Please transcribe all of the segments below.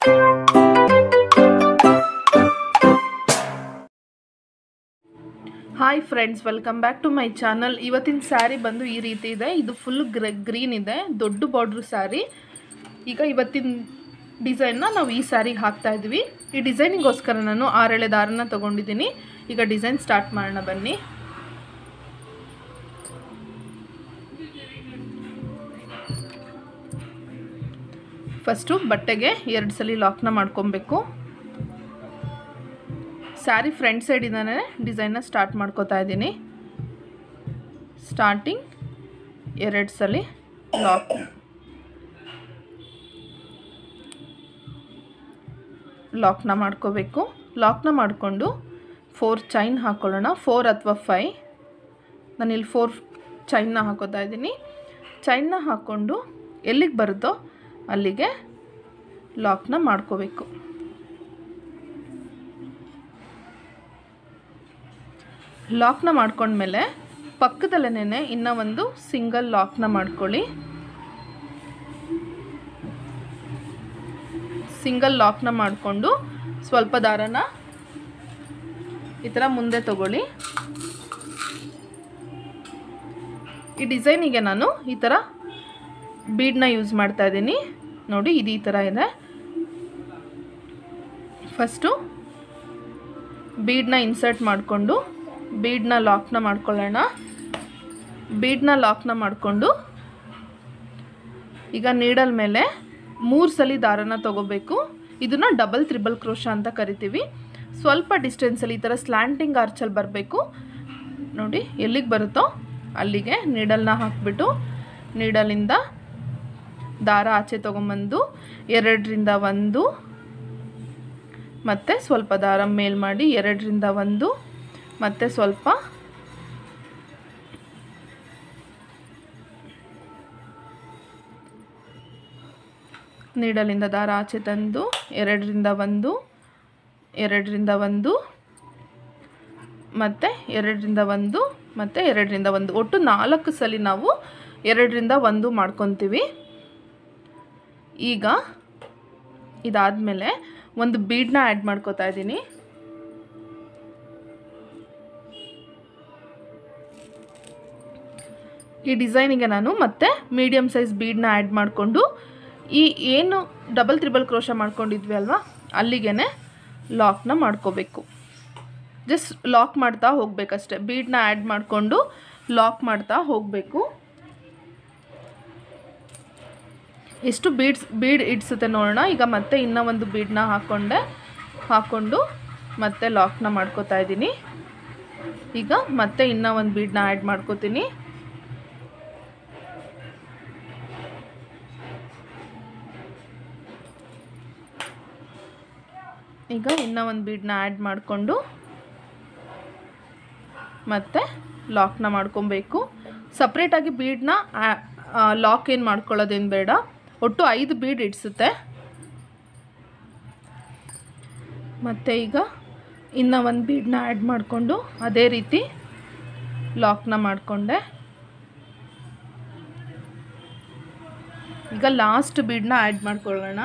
hi friends welcome back to my channel ಇವತ್ತಿನ ಸ್ಯಾರಿ ಬಂದು ಈ ರೀತಿ ಇದೆ ಇದು ಫುಲ್ ಗ್ರ ಗ್ರೀನ್ ಇದೆ ದೊಡ್ಡ ಬಾರ್ಡ್ರ್ ಸ್ಯಾರಿ ಈಗ ಇವತ್ತಿನ ಡಿಸೈನ್ನ ನಾವು ಈ ಸ್ಯಾರಿಗೆ ಹಾಕ್ತಾ ಇದ್ವಿ ಈ ಡಿಸೈನಿಗೋಸ್ಕರ ನಾನು ಆರೆಳೆ ದಾರನ ತೊಗೊಂಡಿದ್ದೀನಿ ಈಗ ಡಿಸೈನ್ ಸ್ಟಾರ್ಟ್ ಮಾಡೋಣ ಬನ್ನಿ ಫಸ್ಟು ಬಟ್ಟೆಗೆ ಎರಡು ಸಲ ಲಾಕ್ನ ಮಾಡ್ಕೊಬೇಕು ಸ್ಯಾರಿ ಫ್ರಂಟ್ ಸೈಡಿಂದನೇ ಡಿಸೈನ್ನ ಸ್ಟಾರ್ಟ್ ಮಾಡ್ಕೋತಾ ಇದ್ದೀನಿ ಸ್ಟಾರ್ಟಿಂಗ್ ಎರಡು ಸಲ ಲಾಕ್ ಲಾಕ್ನ ಮಾಡ್ಕೋಬೇಕು ಲಾಕ್ನ ಮಾಡಿಕೊಂಡು ಫೋರ್ ಚೈನ್ ಹಾಕ್ಕೊಳ್ಳೋಣ ಫೋರ್ ಅಥವಾ ಫೈ ನಾನಿಲ್ಲಿ ಫೋರ್ ಚೈನ್ನ ಹಾಕೋತಾ ಇದ್ದೀನಿ ಚೈನ್ನ ಹಾಕ್ಕೊಂಡು ಎಲ್ಲಿಗೆ ಬರುತ್ತೋ ಅಲ್ಲಿಗೆ ಲಾಕ್ನ ಮಾಡ್ಕೋಬೇಕು ಲಾಕ್ನ ಮಾಡ್ಕೊಂಡ್ಮೇಲೆ ಪಕ್ಕದಲ್ಲೇ ಇನ್ನೂ ಒಂದು ಸಿಂಗಲ್ ಲಾಕ್ನ ಮಾಡ್ಕೊಳ್ಳಿ ಸಿಂಗಲ್ ಲಾಕ್ನ ಮಾಡಿಕೊಂಡು ಸ್ವಲ್ಪ ದಾರನ ಈ ಥರ ಮುಂದೆ ತಗೊಳ್ಳಿ ಈ ಡಿಸೈನಿಗೆ ನಾನು ಈ ಥರ ಬೀಡನ್ನ ಯೂಸ್ ಮಾಡ್ತಾ ಇದ್ದೀನಿ ನೋಡಿ ಇದು ಈ ಥರ ಇದೆ ಫಸ್ಟು ಬೀಡನ್ನ ಇನ್ಸರ್ಟ್ ಮಾಡಿಕೊಂಡು ಬೀಡನ್ನ ಲಾಕ್ನ ಮಾಡ್ಕೊಳ್ಳೋಣ ಬೀಡನ್ನ ಲಾಕ್ನ ಮಾಡಿಕೊಂಡು ಈಗ ನೀಡಲ್ ಮೇಲೆ ಮೂರು ಸಲ ದಾರನ ತೊಗೋಬೇಕು ಇದನ್ನು ಡಬಲ್ ತ್ರಿಬಲ್ ಕ್ರೋಶ ಅಂತ ಕರಿತೀವಿ ಸ್ವಲ್ಪ ಡಿಸ್ಟೆನ್ಸಲ್ಲಿ ಈ ಥರ ಸ್ಲ್ಯಾಂಟಿಂಗ್ ಆರ್ಚಲ್ಲಿ ಬರಬೇಕು ನೋಡಿ ಎಲ್ಲಿಗೆ ಬರುತ್ತೋ ಅಲ್ಲಿಗೆ ನೀಡಲ್ನ ಹಾಕಿಬಿಟ್ಟು ನೀಡಲಿಂದ ದಾರ ಆಚೆ ತೊಗೊಂಬಂದು ಎರಡರಿಂದ ಒಂದು ಮತ್ತು ಸ್ವಲ್ಪ ದಾರ ಮೇಲ್ ಮಾಡಿ ಎರಡರಿಂದ ಒಂದು ಮತ್ತು ಸ್ವಲ್ಪ ನೀಡಲಿಂದ ದಾರ ಆಚೆ ತಂದು ಎರಡರಿಂದ ಒಂದು ಎರಡರಿಂದ ಒಂದು ಮತ್ತು ಎರಡರಿಂದ ಒಂದು ಮತ್ತು ಎರಡರಿಂದ ಒಂದು ಒಟ್ಟು ನಾಲ್ಕು ಸಲ ನಾವು ಎರಡರಿಂದ ಒಂದು ಮಾಡ್ಕೊತೀವಿ ಈಗ ಇದಾದಮೇಲೆ ಒಂದು ಬೀಡನ್ನ ಆ್ಯಡ್ ಮಾಡ್ಕೋತಾ ಇದ್ದೀನಿ ಈ ಡಿಸೈನಿಗೆ ನಾನು ಮತ್ತೆ ಮೀಡಿಯಮ್ ಸೈಜ್ ಬೀಡನ್ನ ಆ್ಯಡ್ ಮಾಡಿಕೊಂಡು ಈ ಏನು ಡಬಲ್ ತ್ರಿಬಲ್ ಕ್ರೋಶ ಮಾಡ್ಕೊಂಡಿದ್ವಿ ಅಲ್ವಾ ಅಲ್ಲಿಗೆ ಲಾಕ್ನ ಮಾಡ್ಕೋಬೇಕು ಜಸ್ಟ್ ಲಾಕ್ ಮಾಡ್ತಾ ಹೋಗಬೇಕಷ್ಟೆ ಬೀಡನ್ನ ಆ್ಯಡ್ ಮಾಡಿಕೊಂಡು ಲಾಕ್ ಮಾಡ್ತಾ ಹೋಗಬೇಕು ಎಷ್ಟು ಬೀಡ್ಸ್ ಬೀಡ್ ಇಡ್ಸುತ್ತೆ ನೋಡೋಣ ಈಗ ಮತ್ತೆ ಇನ್ನೂ ಒಂದು ಬೀಡನ್ನ ಹಾಕ್ಕೊಂಡೆ ಹಾಕ್ಕೊಂಡು ಮತ್ತೆ ಲಾಕ್ನ ಮಾಡ್ಕೋತಾ ಇದ್ದೀನಿ ಈಗ ಮತ್ತೆ ಇನ್ನೂ ಒಂದು ಬೀಡನ್ನ ಆ್ಯಡ್ ಮಾಡ್ಕೋತೀನಿ ಈಗ ಇನ್ನೂ ಒಂದು ಬೀಡನ್ನ ಆ್ಯಡ್ ಮಾಡಿಕೊಂಡು ಮತ್ತು ಲಾಕ್ನ ಮಾಡ್ಕೊಬೇಕು ಸಪ್ರೇಟಾಗಿ ಬೀಡನ್ನ ಲಾಕ್ ಏನು ಮಾಡ್ಕೊಳ್ಳೋದೇನು ಬೇಡ ಒಟ್ಟು ಐದು ಬೀಡ್ ಇಡಿಸುತ್ತೆ ಮತ್ತು ಈಗ ಇನ್ನೂ ಒಂದು ಬೀಡನ್ನ ಆ್ಯಡ್ ಮಾಡಿಕೊಂಡು ಅದೇ ರೀತಿ ಲಾಕ್ನ ಮಾಡಿಕೊಂಡೆ ಈಗ ಲಾಸ್ಟ್ ಬೀಡನ್ನ ಆ್ಯಡ್ ಮಾಡ್ಕೊಳ್ಳೋಣ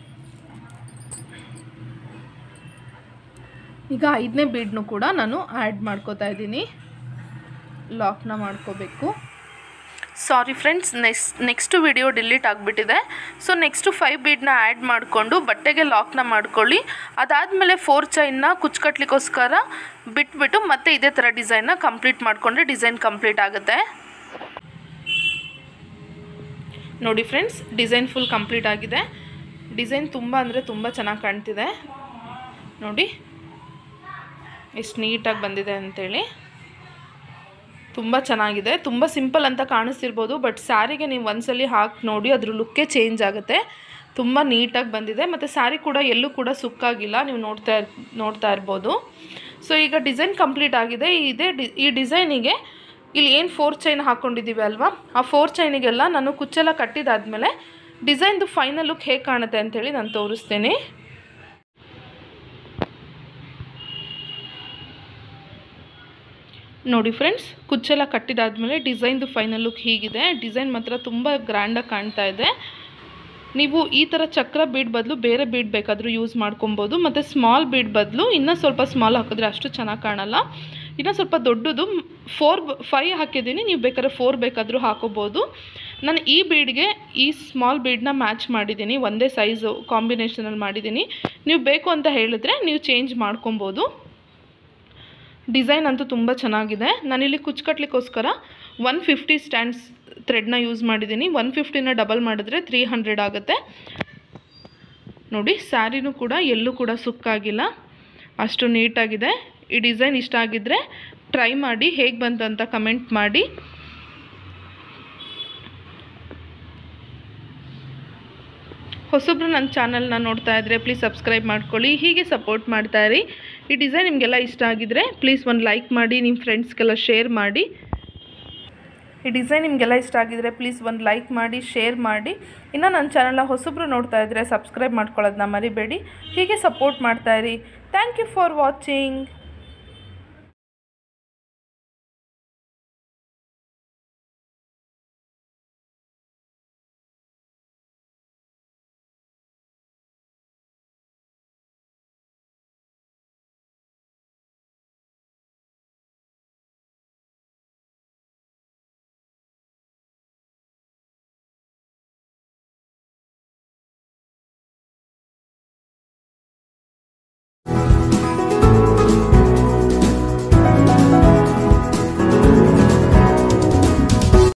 ಈಗ ಐದನೇ ಬೀಡ್ನು ಕೂಡ ನಾನು ಆ್ಯಡ್ ಮಾಡ್ಕೋತಾ ಇದ್ದೀನಿ ಲಾಕ್ನ ಮಾಡ್ಕೋಬೇಕು sorry friends next next video delete ಆಗಿಬಿಟ್ಟಿದೆ ಸೊ ನೆಕ್ಸ್ಟು ಫೈವ್ ಬೀಡನ್ನ ಆ್ಯಡ್ ಮಾಡಿಕೊಂಡು ಬಟ್ಟೆಗೆ ಲಾಕ್ನ ಮಾಡ್ಕೊಳ್ಳಿ ಅದಾದಮೇಲೆ ಫೋರ್ ಚೈನ್ನ ಕುಚ್ಕಟ್ಲಿಕ್ಕೋಸ್ಕರ ಬಿಟ್ಬಿಟ್ಟು ಮತ್ತೆ ಇದೇ ಥರ ಡಿಸೈನ್ನ ಕಂಪ್ಲೀಟ್ ಮಾಡಿಕೊಂಡ್ರೆ ಡಿಸೈನ್ ಕಂಪ್ಲೀಟ್ ಆಗುತ್ತೆ ನೋಡಿ ಫ್ರೆಂಡ್ಸ್ ಡಿಸೈನ್ ಫುಲ್ ಕಂಪ್ಲೀಟ್ ಆಗಿದೆ ಡಿಸೈನ್ ತುಂಬ ಅಂದರೆ ತುಂಬ ಚೆನ್ನಾಗಿ ಕಾಣ್ತಿದೆ ನೋಡಿ ಎಷ್ಟು ನೀಟಾಗಿ ಬಂದಿದೆ ಅಂಥೇಳಿ ತುಂಬ ಚೆನ್ನಾಗಿದೆ ತುಂಬ ಸಿಂಪಲ್ ಅಂತ ಕಾಣಿಸ್ತಿರ್ಬೋದು ಬಟ್ ಸ್ಯಾರಿಗೆ ನೀವು ಒಂದ್ಸಲಿ ಹಾಕಿ ನೋಡಿ ಅದ್ರ ಲುಕ್ಕೇ ಚೇಂಜ್ ಆಗುತ್ತೆ ತುಂಬ ನೀಟಾಗಿ ಬಂದಿದೆ ಮತ್ತು ಸ್ಯಾರಿ ಕೂಡ ಎಲ್ಲೂ ಕೂಡ ಸುಕ್ಕಾಗಿಲ್ಲ ನೀವು ನೋಡ್ತಾ ಇರ್ ನೋಡ್ತಾ ಇರ್ಬೋದು ಸೊ ಈಗ ಡಿಸೈನ್ ಕಂಪ್ಲೀಟ್ ಆಗಿದೆ ಇದೇ ಡಿ ಈ ಡಿಸೈನಿಗೆ ಇಲ್ಲಿ ಏನು ಫೋರ್ ಚೈನ್ ಹಾಕ್ಕೊಂಡಿದ್ದೀವಿ ಅಲ್ವಾ ಆ ಫೋರ್ ಚೈನಿಗೆಲ್ಲ ನಾನು ಕುಚ್ಚೆಲ್ಲ ಕಟ್ಟಿದಾದ್ಮೇಲೆ ಡಿಸೈನ್ದು ಫೈನಲ್ ಲುಕ್ ಹೇಗೆ ಕಾಣುತ್ತೆ ಅಂಥೇಳಿ ನಾನು ತೋರಿಸ್ತೇನೆ ನೋಡಿ ಫ್ರೆಂಡ್ಸ್ ಕುಚ್ಚೆಲ್ಲ ಕಟ್ಟಿದಾದ್ಮೇಲೆ ಡಿಸೈನ್ದು ಫೈನಲ್ ಲುಕ್ ಹೀಗಿದೆ ಡಿಸೈನ್ ಮಾತ್ರ ತುಂಬ ಗ್ರ್ಯಾಂಡಾಗಿ ಕಾಣ್ತಾ ಇದೆ ನೀವು ಈ ಥರ ಚಕ್ರ ಬೀಡ್ ಬದಲು ಬೇರೆ ಬೀಡ್ ಬೇಕಾದರೂ ಯೂಸ್ ಮಾಡ್ಕೊಬೋದು ಮತ್ತು ಸ್ಮಾಲ್ ಬೀಡ್ ಬದಲು ಇನ್ನೂ ಸ್ವಲ್ಪ ಸ್ಮಾಲ್ ಹಾಕಿದ್ರೆ ಅಷ್ಟು ಚೆನ್ನಾಗಿ ಕಾಣಲ್ಲ ಇನ್ನೂ ಸ್ವಲ್ಪ ದೊಡ್ಡದು ಫೋರ್ ಫೈ ಹಾಕಿದ್ದೀನಿ ನೀವು ಬೇಕಾದ್ರೆ ಫೋರ್ ಬೇಕಾದರೂ ಹಾಕೋಬೋದು ನಾನು ಈ ಬೀಡ್ಗೆ ಈ ಸ್ಮಾಲ್ ಬೀಡನ್ನ ಮ್ಯಾಚ್ ಮಾಡಿದ್ದೀನಿ ಒಂದೇ ಸೈಜು ಕಾಂಬಿನೇಷನಲ್ಲಿ ಮಾಡಿದ್ದೀನಿ ನೀವು ಬೇಕು ಅಂತ ಹೇಳಿದ್ರೆ ನೀವು ಚೇಂಜ್ ಮಾಡ್ಕೊಬೋದು ಡಿಸೈನ್ ಅಂತೂ ತುಂಬ ಚೆನ್ನಾಗಿದೆ ನಾನಿಲ್ಲಿ ಕುಚ್ಕಟ್ಲಿಕ್ಕೋಸ್ಕರ ಒನ್ ಫಿಫ್ಟಿ ಸ್ಟ್ಯಾಂಡ್ಸ್ ಥ್ರೆಡ್ನ ಯೂಸ್ ಮಾಡಿದ್ದೀನಿ ಒನ್ ಫಿಫ್ಟಿನ ಡಬಲ್ ಮಾಡಿದ್ರೆ ತ್ರೀ ಹಂಡ್ರೆಡ್ ಆಗುತ್ತೆ ನೋಡಿ ಸ್ಯಾರಿನೂ ಕೂಡ ಎಲ್ಲೂ ಕೂಡ ಸುಕ್ಕಾಗಿಲ್ಲ ಅಷ್ಟು ನೀಟಾಗಿದೆ ಈ ಡಿಸೈನ್ ಇಷ್ಟ ಆಗಿದ್ದರೆ ಟ್ರೈ ಮಾಡಿ ಹೇಗೆ ಬಂತು ಅಂತ ಕಮೆಂಟ್ ಮಾಡಿ ಹೊಸೊಬ್ರು ನನ್ನ ಚಾನಲ್ನ ನೋಡ್ತಾ ಇದ್ದರೆ ಪ್ಲೀಸ್ ಸಬ್ಸ್ಕ್ರೈಬ್ ಮಾಡ್ಕೊಳ್ಳಿ ಹೀಗೆ ಸಪೋರ್ಟ್ ಮಾಡ್ತಾ ಇರಿ ಈ ಡಿಸೈನ್ ನಿಮಗೆಲ್ಲ ಇಷ್ಟ ಆಗಿದ್ರೆ ಪ್ಲೀಸ್ ಒಂದು ಲೈಕ್ ಮಾಡಿ ನಿಮ್ಮ ಫ್ರೆಂಡ್ಸ್ಗೆಲ್ಲ ಶೇರ್ ಮಾಡಿ ಈ ಡಿಸೈನ್ ನಿಮಗೆಲ್ಲ ಇಷ್ಟ ಆಗಿದ್ರೆ ಪ್ಲೀಸ್ ಒಂದು ಲೈಕ್ ಮಾಡಿ ಶೇರ್ ಮಾಡಿ ಇನ್ನು ನನ್ನ ಚಾನಲ್ನ ಹೊಸಬ್ರು ನೋಡ್ತಾ ಇದ್ದರೆ ಸಬ್ಸ್ಕ್ರೈಬ್ ಮಾಡ್ಕೊಳ್ಳೋದನ್ನ ಮರಿಬೇಡಿ ಹೀಗೆ ಸಪೋರ್ಟ್ ಮಾಡ್ತಾ ಇರಿ ಥ್ಯಾಂಕ್ ಯು ಫಾರ್ ವಾಚಿಂಗ್